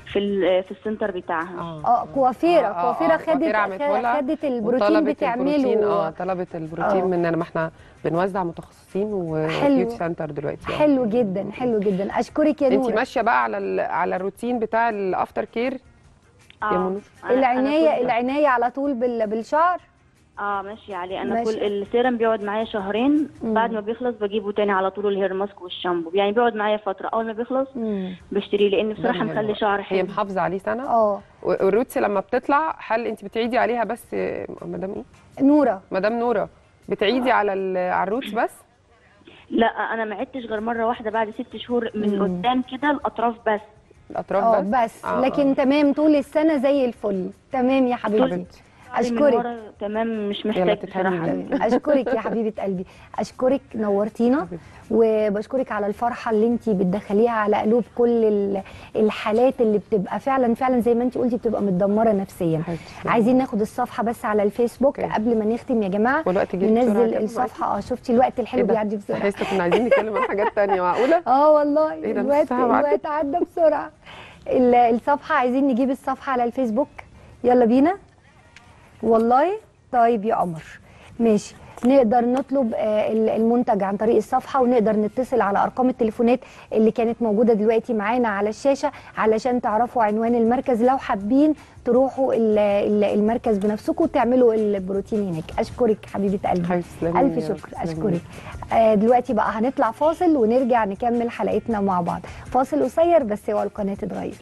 في ال- في السنتر بتاعها اه كوافيره آه، آه، كوافيره آه، كوافيرة خدت عملته لها خدت البروتين وطلبت البروتين اه بتعمله طلبت البروتين آه. مننا ما احنا بنوزع متخصصين حلو. وبيوتي سنتر دلوقتي آه. حلو جدا حلو جدا اشكرك يا انت نور ماشيه بقى على ال- على الروتين بتاع الافتر كير يا منى. أنا- أنا العنايه كل- العنايه على طول بال- بالشعر اه ماشي عليه انا ماشي. كل السيرم بيقعد معايا شهرين مم. بعد ما بيخلص بجيبه تاني على طول الهير ماسك والشامبو يعني بيقعد معايا فتره اول ما بيخلص مم. بشتريه لان بصراحه ده مخلي شعر هي حلو محافظه عليه سنه اه والروتس لما بتطلع هل انت بتعيدي عليها بس آه، مدام ايه نوره مدام نوره بتعيدي على ال- على الروتس بس لا انا ما عدتش غير مره واحده بعد ست شهور من مم. قدام كده الاطراف بس الاطراف اه بس بس آه، لكن آه. تمام طول السنه زي الفل تمام يا حبيبتي حبيبتي. من اشكرك ورا تمام مش يلا محتاج تتهني بصراحه بجد. اشكرك يا حبيبه قلبي اشكرك نورتينا حبيبتي. وبشكرك على الفرحه اللي انت بتدخليها على قلوب كل ال- الحالات اللي بتبقى فعلا فعلا زي ما انت قلتي بتبقى متدمره نفسيا حبيبتي. عايزين ناخد الصفحه بس على الفيسبوك أوكي. قبل ما نختم يا جماعه والوقت جه بسرعة ننزل كده الصفحه اه شفتي الوقت الحلو إيه ده؟ بيعدي بسرعه حاسه كنا عايزين نتكلم عن حاجات تانية معقوله اه والله إيه ده؟ نص الوقت ساعة بعد؟ الوقت عدى بسرعه ال- الصفحه عايزين نجيب الصفحه على الفيسبوك يلا بينا والله طيب يا قمر ماشي نقدر نطلب آه، ال- المنتج عن طريق الصفحه ونقدر نتصل على ارقام التليفونات اللي كانت موجوده دلوقتي معانا على الشاشه علشان تعرفوا عنوان المركز لو حابين تروحوا ال- ال- المركز بنفسكم وتعملوا البروتين هناك اشكرك حبيبه قلبي حبيبتي تسلمي الف يا شكر تسلمي. اشكرك آه دلوقتي بقى هنطلع فاصل ونرجع نكمل حلقتنا مع بعض فاصل قصير بس هو القناه تتغير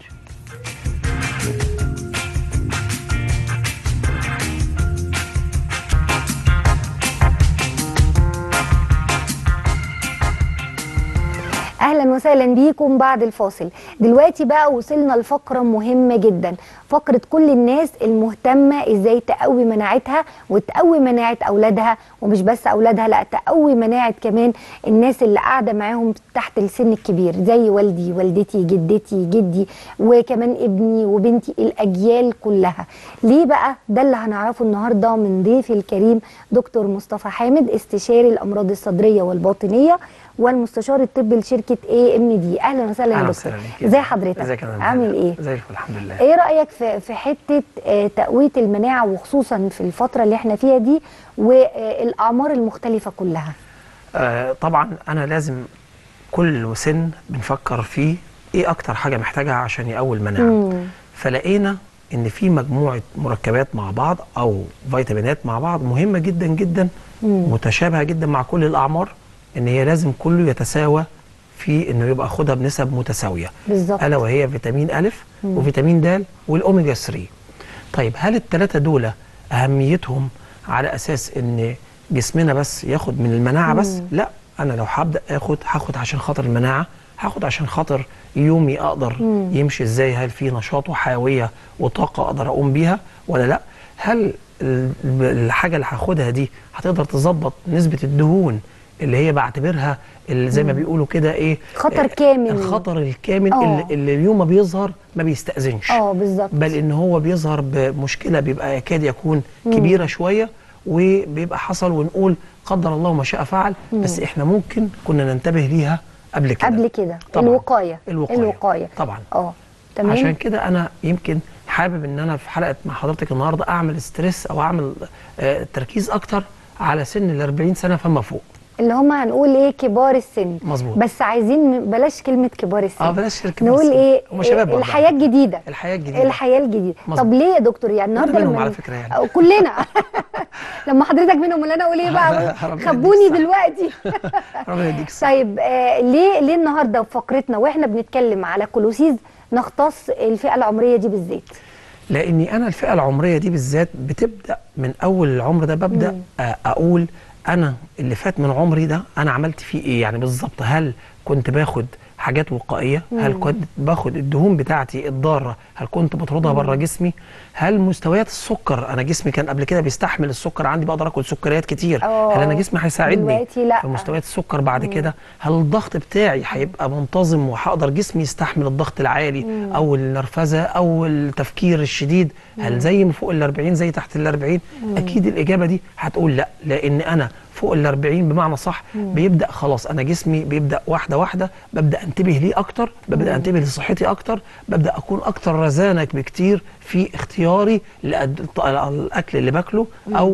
اهلا وسهلا بيكم بعد الفاصل دلوقتي بقى وصلنا لفقره مهمه جدا فقره كل الناس المهتمه ازاي تقوي مناعتها وتقوي مناعه اولادها ومش بس اولادها لا تقوي مناعه كمان الناس اللي قاعده معاهم تحت السن الكبير زي والدي والدتي جدتي جدي وكمان ابني وبنتي الاجيال كلها ليه بقى ده اللي هنعرفه النهارده من ضيفي الكريم دكتور مصطفى حامد استشاري الامراض الصدريه والباطنيه والمستشار الطبي لشركه اي ام دي اهلا وسهلا يا اهلا دكتور وسهلا بيك ازي حضرتك ازيك يا مدام عامل هلا؟ ايه زي الفل الحمد لله ايه رايك في في حته آه، تقويه المناعه وخصوصا في الفتره اللي احنا فيها دي والاعمار المختلفه كلها آه طبعا انا لازم كل سن بنفكر فيه ايه اكتر حاجه محتاجها عشان يقوي المناعه مم. فلقينا ان في مجموعه مركبات مع بعض او فيتامينات مع بعض مهمه جدا جدا مم. متشابهه جدا مع كل الاعمار ان هي لازم كله يتساوى في انه يبقى خدها بنسب متساويه بالظبط الا وهي فيتامين ا وفيتامين د والاوميجا 3 طيب هل الثلاثه دول اهميتهم على اساس ان جسمنا بس ياخد من المناعه بس لا انا لو هبدا اخد هاخد عشان خاطر المناعه هاخد عشان خاطر يومي اقدر مم. يمشي ازاي هل في نشاط وحيويه وطاقه اقدر اقوم بيها ولا لا هل ال- الحاجه اللي هاخدها دي هتقدر تظبط نسبه الدهون اللي هي بعتبرها اللي زي ما بيقولوا كده ايه خطر آه، كامل. الخطر الكامل آه. اللي, اللي اليوم ما بيظهر ما بيستأذنش اه بالظبط بل ان هو بيظهر بمشكله بيبقى يكاد يكون كبيره شويه وبيبقى حصل ونقول قدر الله ما شاء فعل بس احنا ممكن كنا ننتبه ليها قبل كده قبل كده طبعاً. الوقايه الوقايه الوقايه طبعا اه تمام عشان كده انا يمكن حابب ان انا في حلقه مع حضرتك النهارده اعمل ستريس او اعمل آه تركيز اكتر على سن ال 40 سنه فما فوق اللي هم هنقول ايه كبار السن مظبوط. بس عايزين بلاش كلمه كبار السن اه بلاش شركه نقول السن. ايه هم شباب برضه. الحياه الجديده الحياه الجديده الحياه الجديده مظبوط. طب ليه يا دكتور يعني النهارده منهم لما على فكرة يعني. أو كلنا لما حضرتك منهم اللي انا اقول ايه بقى ربنا خبوني يديك الصحة. دلوقتي ربنا يديك الصحة. طيب آه ليه ليه النهارده في فقرتنا واحنا بنتكلم على كولوسيز نختص الفئه العمريه دي بالذات لاني انا الفئه العمريه دي بالذات بتبدا من اول العمر ده ببدا آه، اقول انا اللي فات من عمري ده انا عملت فيه ايه يعني بالظبط هل كنت باخد حاجات وقائيه هل كنت باخد الدهون بتاعتي الضاره هل كنت بطردها بره جسمي هل مستويات السكر انا جسمي كان قبل كده بيستحمل السكر عندي بقدر اكل سكريات كتير آه، هل انا جسمي هيساعدني دلوقتي لأ. في مستويات السكر بعد كده هل الضغط بتاعي هيبقى منتظم وهقدر جسمي يستحمل الضغط العالي او النرفزه او التفكير الشديد هل زي ما فوق ال 40 زي تحت ال 40 اكيد الاجابه دي هتقول لا لان انا فوق ال 40 بمعنى صح بيبدا خلاص انا جسمي بيبدا واحده واحده ببدا انتبه ليه اكتر ببدا انتبه لصحتي اكتر ببدا اكون اكتر رزانه بكتير في اختياري للاكل اللي باكله او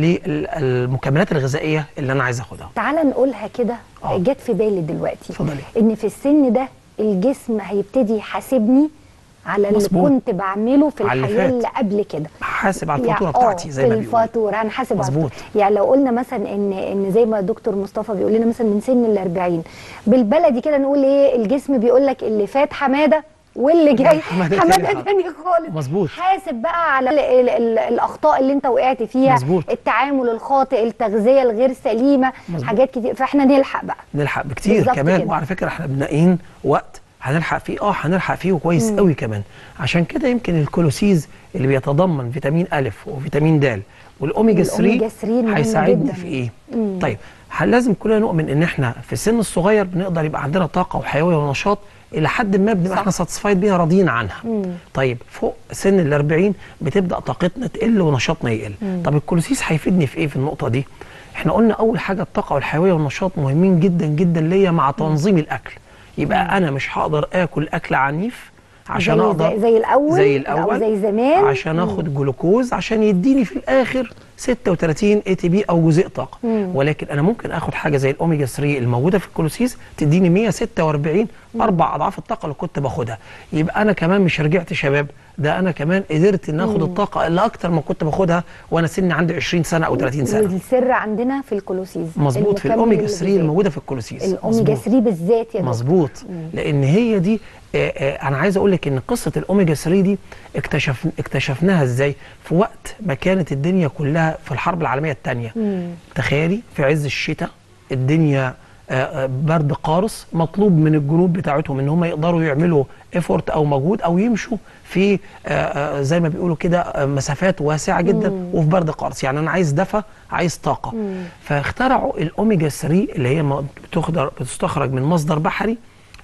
للمكملات الغذائيه اللي انا عايز اخدها تعال نقولها كده آه. جت في بالي دلوقتي اتفضلي. ان في السن ده الجسم هيبتدي يحاسبني على اللي مظبوط. كنت بعمله في على اللي الحياه فات. اللي قبل كده حاسب على الفاتوره يعني- بتاعتي آه، زي ما في بيقولوا الفاتوره هنحاسب على مظبوط. الفاتورة. يعني لو قلنا مثلا ان ان زي ما دكتور مصطفى بيقول لنا مثلا من سن ال 40 بالبلدي كده نقول ايه الجسم بيقول لك اللي فات حماده واللي جاي حمادة حماده تاني خالص. تاني خالص مظبوط. حاسب بقى على ال ال ال الاخطاء اللي انت وقعت فيها مظبوط. التعامل الخاطئ التغذيه الغير سليمه مظبوط. حاجات كتير فاحنا نلحق بقى نلحق بكتير بالظبط كمان كده. وعلى فكره احنا بناقين وقت هنلحق فيه اه هنلحق فيه كويس قوي كمان عشان كده يمكن الكولوسيز اللي بيتضمن فيتامين الف وفيتامين د والاوميجا 3 والأوميجا 3 مهمة هيساعدني جداً. في ايه طيب ه- لازم كلنا نؤمن ان احنا في السن الصغير بنقدر يبقى عندنا طاقه وحيويه ونشاط الى حد ما بنبقى صح. احنا ساتسفايد بيها راضيين عنها طيب فوق سن ال 40 بتبدا طاقتنا تقل ونشاطنا يقل طب الكولوسيس هيفيدني في ايه في النقطه دي احنا قلنا اول حاجه الطاقه والحيويه والنشاط مهمين جدا جدا ليا مع تنظيم الاكل يبقى انا مش هقدر اكل اكل عنيف عشان زي اقدر زي, زي الاول زي أو الاول زي زمان عشان اخد جلوكوز عشان يديني في الاخر 36 اي تي بي او جزيء طاقه ولكن انا ممكن اخد حاجه زي الاوميجا 3 الموجوده في الكولوسيس تديني 146 اربع اضعاف الطاقه اللي كنت باخدها يبقى انا كمان مش رجعت شباب ده انا كمان قدرت ان اخد الطاقه اللي اكتر ما كنت باخدها وانا سني عندي 20 سنه او 30 سنه والسر عندنا في الكولوسيز مظبوط في المكمل الاوميجا 3 الغذائي. الموجوده في الكولوسيس الاوميجا مظبوط. 3 بالذات يا دكتور مظبوط لان هي دي آه، آه، انا عايز اقول لك ان قصه الاوميجا 3 دي اكتشف اكتشفناها ازاي في وقت ما كانت الدنيا كلها في الحرب العالميه الثانيه تخيلي في عز الشتاء الدنيا آه، آه، برد قارس مطلوب من الجنود بتاعتهم ان هم يقدروا يعملوا ايفورت او مجهود او يمشوا في آه، آه، زي ما بيقولوا كده آه، مسافات واسعه جدا وفي برد قارس يعني انا عايز دفى عايز طاقه فاخترعوا الاوميجا 3 اللي هي م- بتخدر بتستخرج من مصدر بحري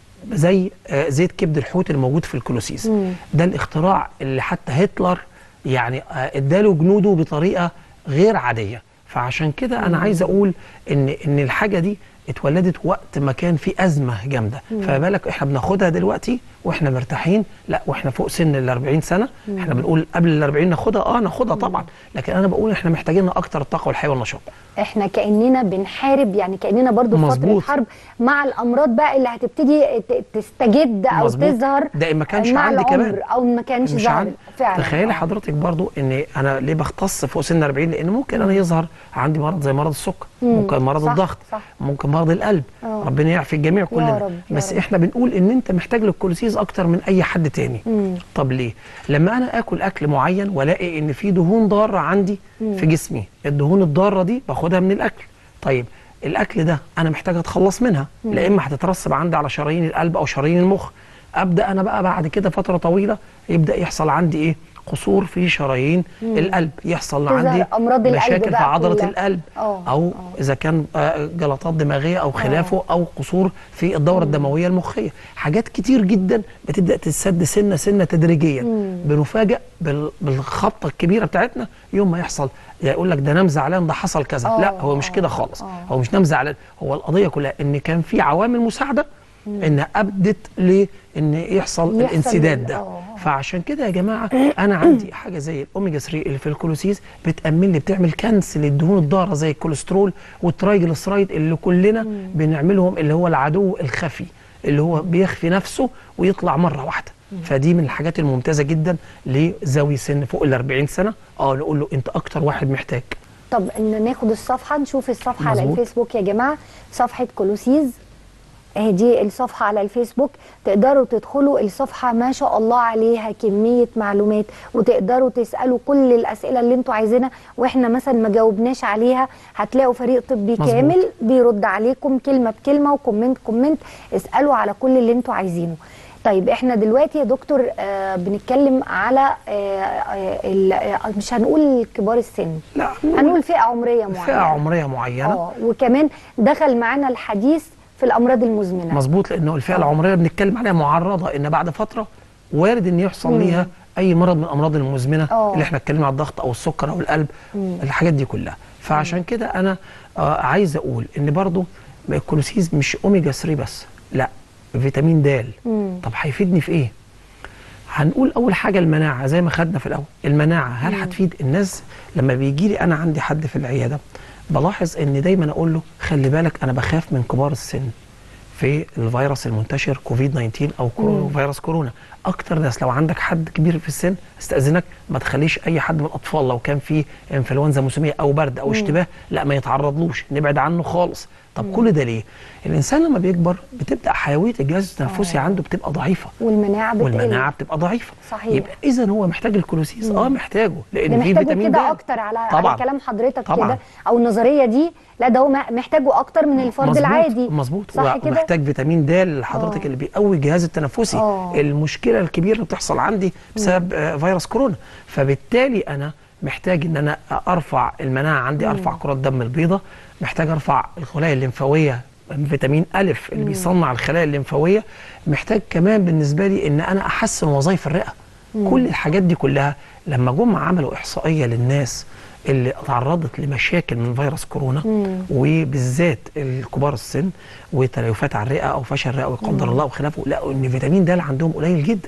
زي آه، زيت كبد الحوت الموجود في الكولوسيس ده الاختراع اللي حتى هتلر يعني آه، اداله جنوده بطريقه غير عاديه فعشان كده انا عايز اقول ان ان الحاجه دي اتولدت وقت ما كان في ازمه جامده فما بالك احنا بناخدها دلوقتي واحنا مرتاحين لا واحنا فوق سن ال 40 سنه احنا بنقول قبل ال 40 ناخدها اه ناخدها طبعا لكن انا بقول احنا محتاجينها اكتر الطاقه والحيويه والنشاط احنا كاننا بنحارب يعني كاننا برضو في فتره مظبوط. حرب مع الامراض بقى اللي هتبتدي ت- تستجد او مظبوط. تظهر ده إن ما كانش مع عندي العمر كمان. او ما كانش مش ظهر عندي فعلا تخيلي آه. حضرتك برضو ان انا ليه بختص فوق سن 40 لان ممكن انا يظهر عندي مرض زي مرض السكر ممكن مرض صح، الضغط صح. ممكن مرض القلب آه. ربنا يعفي الجميع كلنا رب، يا بس رب. احنا بنقول ان انت محتاج للكولوسيز اكتر من اي حد تاني طب ليه لما انا اكل اكل معين والاقي ان في دهون ضاره عندي في جسمي الدهون الضاره دي باخدها من الاكل طيب الاكل ده انا محتاج اتخلص منها لا اما هتترسب عندي على شرايين القلب او شرايين المخ ابدا انا بقى بعد كده فتره طويله يبدا يحصل عندي ايه قصور في شرايين القلب يحصل تظهر عندي أمراض القلب مشاكل في بقى عضله كلها. القلب آه، او آه. اذا كان آه، جلطات دماغيه او خلافه او قصور في الدوره الدمويه المخيه حاجات كتير جدا بتبدا تتسد سنه سنه تدريجيا بنفاجئ بال- بالخبطه الكبيره بتاعتنا يوم ما يحصل يقول لك ده نام زعلان ده حصل كذا آه، لا هو مش آه، كده خالص آه. هو مش نام زعلان هو القضيه كلها ان كان في عوامل مساعده ان ابدت لان يحصل يحصل الانسداد ال- ده آه. فعشان كده يا جماعه انا عندي حاجه زي الاوميجا 3 اللي في الكولوسيس بتامن لي بتعمل كنس للدهون الضاره زي الكوليسترول والترايجليسرايد اللي كلنا بنعملهم اللي هو العدو الخفي اللي هو بيخفي نفسه ويطلع مره واحده فدي من الحاجات الممتازه جدا لذوي سن فوق ال 40 سنه اه نقول له انت اكتر واحد محتاج طب ان ناخد الصفحه نشوف الصفحه على مظبوط. الفيسبوك يا جماعه صفحه كولوسيز اهي دي الصفحه على الفيسبوك تقدروا تدخلوا الصفحه ما شاء الله عليها كميه معلومات وتقدروا تسالوا كل الاسئله اللي انتوا عايزينها واحنا مثلا ما جاوبناش عليها هتلاقوا فريق طبي مظبوط. كامل بيرد عليكم كلمه بكلمه وكومنت كومنت اسالوا على كل اللي انتوا عايزينه طيب احنا دلوقتي يا دكتور آه بنتكلم على آه آه ال- آه مش هنقول كبار السن لا هنقول فئه عمريه معينه فئه عمريه معينه اه وكمان دخل معانا الحديث في الامراض المزمنه مظبوط لانه الفئه آه. العمريه اللي بنتكلم عليها معرضه ان بعد فتره وارد ان يحصل ليها اي مرض من الامراض المزمنه آه. اللي احنا اتكلمنا على الضغط او السكر او القلب الحاجات دي كلها فعشان كده انا آه عايز اقول ان برضو الكولوسيز مش اوميجا 3 بس لا فيتامين د مم. طب هيفيدني في ايه هنقول اول حاجه المناعه زي ما خدنا في الاول المناعه هل هتفيد الناس لما بيجي لي انا عندي حد في العياده بلاحظ ان دايما اقول له خلي بالك انا بخاف من كبار السن في الفيروس المنتشر كوفيد 19 او كورونا فيروس كورونا اكتر ناس لو عندك حد كبير في السن استاذنك ما تخليش اي حد من الاطفال لو كان في انفلونزا موسميه او برد او اشتباه لا ما يتعرضلوش نبعد عنه خالص طب كل ده ليه الانسان لما بيكبر بتبدا حيويه الجهاز التنفسي عنده بتبقى ضعيفه والمناعه بتقل والمناعه بتبقى ضعيفه صحيح. يبقى اذا هو محتاج الكولوسيس اه محتاجه ده لان في محتاجه فيتامين د كده اكتر على طبعا على كلام حضرتك طبعا. كده او النظريه دي لا ده هو م- محتاجه اكتر من الفرد مظبوط العادي مظبوط صح كده ومحتاج فيتامين د لحضرتك آه. اللي بيقوي الجهاز التنفسي آه. المشكله الكبيره اللي بتحصل عندي بسبب آه فيروس كورونا فبالتالي انا محتاج ان انا ارفع المناعه عندي ارفع كرات دم البيضاء محتاج ارفع الخلايا الليمفاويه فيتامين ألف اللي بيصنع الخلايا الليمفاويه محتاج كمان بالنسبه لي ان انا احسن وظائف الرئه كل الحاجات دي كلها لما جم عملوا احصائيه للناس اللي تعرضت لمشاكل من فيروس كورونا وبالذات الكبار السن وتليفات على الرئه او فشل رئوي قدر الله وخلافه لقوا ان فيتامين د عندهم قليل جدا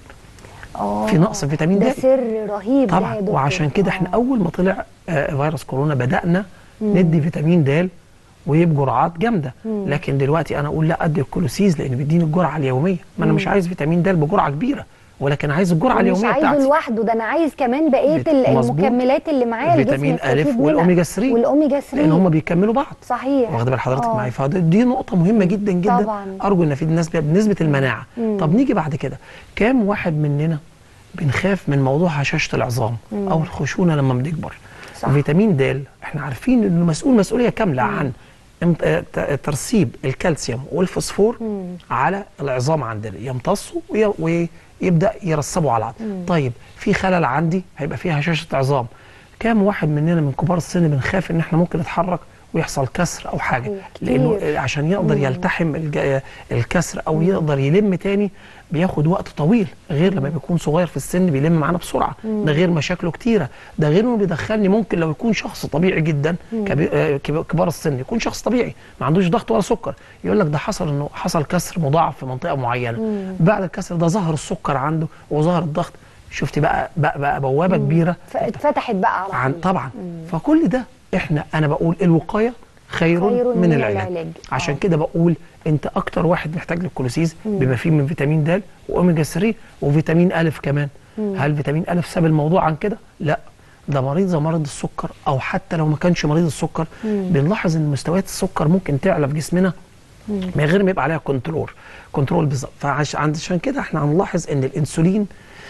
اه في نقص فيتامين ده د سر رهيب ده طبعا يا دكتور. وعشان كده احنا اول ما طلع آه، فيروس كورونا بدانا ندي فيتامين د وبجرعات جامده لكن دلوقتي انا اقول لا ادي الكولوسيز لان بيديني الجرعه اليوميه ما انا مش عايز فيتامين د بجرعه كبيره ولكن عايز الجرعه مش اليوميه عايزه بتاعتي لوحده ده انا عايز كمان بقيه بت- ال- مظبوط. المكملات اللي معايا الجسم فيتامين يستفيد ألف منها. والأوميجا 3. والاوميجا 3 لان هم بيكملوا بعض صحيح واخد بال حضرتك آه. معايا فدي نقطة مهمة جدا جدا طبعاً. أرجو إن في الناس بنسبة المناعة طب نيجي بعد كده كام واحد مننا بنخاف من موضوع هشاشة العظام أو الخشونة لما بنكبر صح. فيتامين د احنا عارفين إنه مسؤول مسؤولية كاملة عن امت- آه، ت- ترسيب الكالسيوم والفوسفور على العظام عندنا يمتصوا وي- ويبدا يرسبوا على العظم طيب في خلل عندي هيبقى فيها هشاشه عظام كام واحد مننا من كبار السن بنخاف ان احنا ممكن نتحرك ويحصل كسر او حاجه صحيح، كتير. لانه عشان يقدر يلتحم الج- الكسر او يقدر يلم تاني بياخد وقت طويل غير لما بيكون صغير في السن بيلم معانا بسرعه ده غير مشاكله كتيره ده غير انه بيدخلني ممكن لو يكون شخص طبيعي جدا كبي- آه، كب- كبار السن يكون شخص طبيعي ما عندوش ضغط ولا سكر يقول لك ده حصل انه حصل كسر مضاعف في منطقه معينه بعد الكسر ده ظهر السكر عنده وظهر الضغط شفتي بقى بقى, بقى بوابه كبيره اتفتحت بقى على عن طول. طبعا فكل ده احنا انا بقول الوقايه خير, خير من, من العلاج, العلاج. عشان آه. كده بقول انت اكتر واحد محتاج للكولوسيز بما فيه من فيتامين د واوميجا 3 وفيتامين الف كمان هل فيتامين الف ساب الموضوع عن كده لا ده مريض زي مرض السكر او حتى لو ما كانش مريض السكر بنلاحظ ان مستويات السكر ممكن تعلى في جسمنا من غير ما يبقى عليها كنترول كنترول بالظبط فعشان كده احنا هنلاحظ ان الانسولين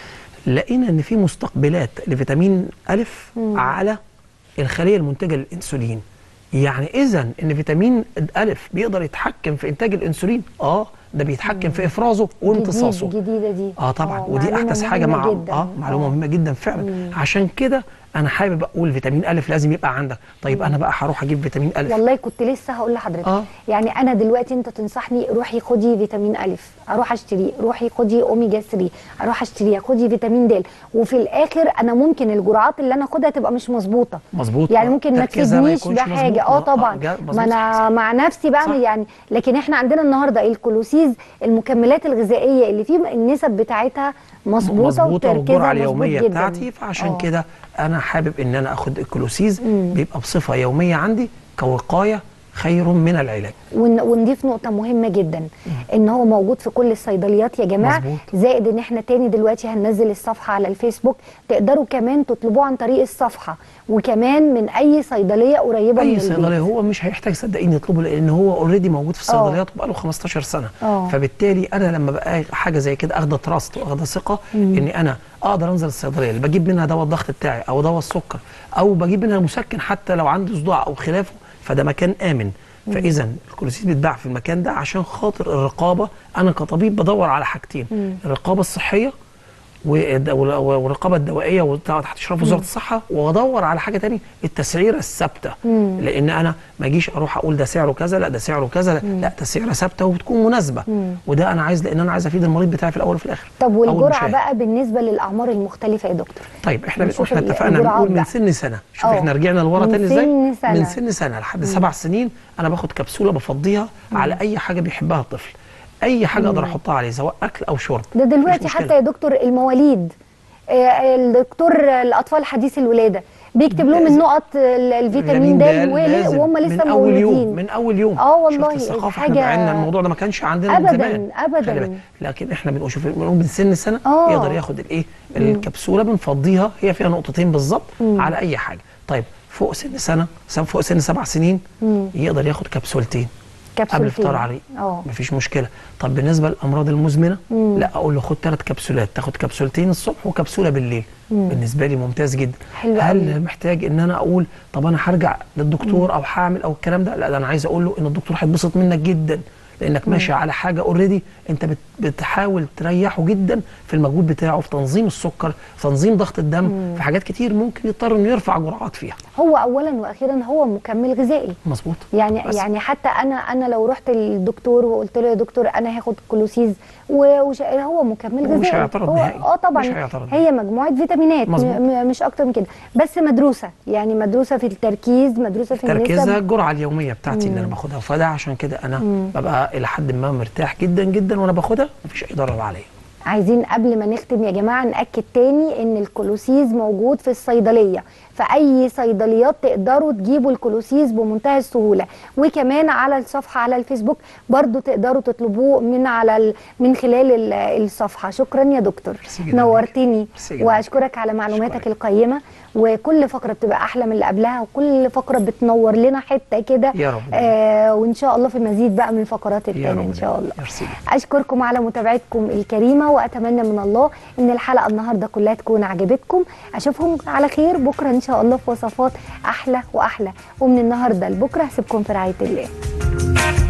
لقينا ان في مستقبلات لفيتامين الف على الخليه المنتجه للانسولين يعني اذا ان فيتامين الف بيقدر يتحكم في انتاج الانسولين اه ده بيتحكم في افرازه وامتصاصه جديد جديده دي اه طبعا آه، ودي معلومة احدث حاجه مهمة مع جداً. اه معلومه مهمه جدا فعلا عشان كده انا حابب اقول فيتامين الف لازم يبقى عندك طيب انا بقى هروح اجيب فيتامين الف والله كنت لسه هقول لحضرتك آه. يعني انا دلوقتي انت تنصحني روحي خدي فيتامين الف اروح اشتريه روحي خدي اوميجا 3 اروح اشتريها خدي فيتامين د وفي الاخر انا ممكن الجرعات اللي انا اخدها تبقى مش مظبوطه مظبوط يعني ممكن ما تركيزها ما تفيدنيش يكونش بحاجه مظبوط. اه آه، طبعا جا- مظبوط. ما انا مع نفسي بعمل صح. يعني لكن احنا عندنا النهارده الكلوسيز المكملات الغذائيه اللي فيه النسب بتاعتها مظبوطه مظبوطه والجرعه وتركيزها مظبوط اليوميه جدا بتاعتي فعشان آه. كده انا حابب ان انا اخد الكلوسيز بيبقى بصفه يوميه عندي كوقايه خير من العلاج ون- ونضيف نقطة مهمة جدا ان هو موجود في كل الصيدليات يا جماعة مظبوط. زائد ان احنا تاني دلوقتي هننزل الصفحة على الفيسبوك تقدروا كمان تطلبوه عن طريق الصفحة وكمان من اي صيدلية قريبة من اي البيت. صيدليه هو مش هيحتاج صدقيني يطلبه لان هو اوريدي موجود في آه. الصيدليات وبقاله 15 سنه آه. فبالتالي انا لما بقى حاجه زي كده اخده تراست واخده ثقه اني انا اقدر انزل الصيدليه اللي بجيب منها دواء الضغط بتاعي او دواء السكر او بجيب منها مسكن حتى لو عندي صداع او خلافه فده مكان امن فاذا الكولوسيس بيتباع في المكان ده عشان خاطر الرقابه انا كطبيب بدور على حاجتين الرقابه الصحيه والد- وال- والرقابه الدوائيه وتحت اشراف وزاره الصحه وادور على حاجه تانية التسعيره الثابته مم. لان انا ما اجيش اروح اقول ده سعره كذا لا ده سعره كذا لا, لا تسعيره ثابته وبتكون مناسبه وده انا عايز لان انا عايز افيد المريض بتاعي في الاول وفي الاخر طب أو والجرعه المشاهد. بقى بالنسبه للاعمار المختلفه يا دكتور طيب احنا نشوف احنا ال- اتفقنا الجرعات نقول من بقى. سن سنه شوف اه. احنا رجعنا لورا من تاني ازاي سن سنة. من سن سنه لحد سبع سنين انا باخد كبسوله بفضيها على اي حاجه بيحبها الطفل اي حاجه اقدر احطها عليه سواء اكل او شرب ده دلوقتي مش مشكلة. حتى يا دكتور المواليد آه، الدكتور الاطفال حديث الولاده بيكتب لهم لازم. النقط ال- الفيتامين د لازم وهم لسه من اول يوم مولودين من اول يوم اه والله شفت الثقافه حاجة- احنا بقى عندنا الموضوع ده ما كانش عندنا من أبداً، زمان أبداً. خلي بالك. لكن احنا بنقول شوف بنقول من سن سنه آه. يقدر ياخد الايه الكبسوله بنفضيها هي فيها نقطتين بالظبط على اي حاجه طيب فوق سن سنه سن- فوق سن سبع سنين مم. يقدر ياخد كبسولتين قبل كبسولتين الفطار عليه اه مفيش مشكله طب بالنسبه للامراض المزمنه مم. لا اقول له خد ثلاث كبسولات تاخد كبسولتين الصبح وكبسوله بالليل بالنسبه لي ممتاز جدا حلو هل قوي. محتاج ان انا اقول طب انا هرجع للدكتور او هعمل او الكلام ده لا ده انا عايز اقول له ان الدكتور هيتبسط منك جدا لانك ماشي على حاجه اوريدي انت بت- بتحاول تريحه جدا في المجهود بتاعه في تنظيم السكر في تنظيم ضغط الدم في حاجات كتير ممكن يضطر انه يرفع جرعات فيها هو اولا واخيرا هو مكمل غذائي مظبوط يعني بس. يعني حتى انا انا لو رحت للدكتور وقلت له يا دكتور انا هاخد كلوسيز و- وش هو مكمل هو مش غذائي هيعترض هو نهائي. اه طبعا مش هيعترض هي مجموعه فيتامينات مظبوط. م- م- مش اكتر من كده بس مدروسه يعني مدروسه في التركيز مدروسه في تركيزها النسب الجرعه اليوميه بتاعتي اللي انا باخدها فده عشان كده انا ببقى الى حد ما مرتاح جدا جدا وانا باخدها مفيش اي ضرر عليا عايزين قبل ما نختم يا جماعه ناكد تاني ان الكلوسيز موجود في الصيدليه في اي صيدليات تقدروا تجيبوا الكلوسيز بمنتهى السهوله وكمان على الصفحه على الفيسبوك برضو تقدروا تطلبوه من على ال... من خلال ال- الصفحه شكرا يا دكتور ميرسي جداً نورتني ميرسي جداً. واشكرك على معلوماتك شكراً. القيمه وكل فقره بتبقى احلى من اللي قبلها وكل فقره بتنور لنا حته كده يا رب. آه وان شاء الله في مزيد بقى من الفقرات يا التانيه رب ان شاء الله ميرسي اشكركم على متابعتكم الكريمه واتمنى من الله ان الحلقه النهارده كلها تكون عجبتكم اشوفهم على خير بكره ان شاء الله في وصفات احلى واحلى ومن النهارده لبكره هسيبكم في رعايه الله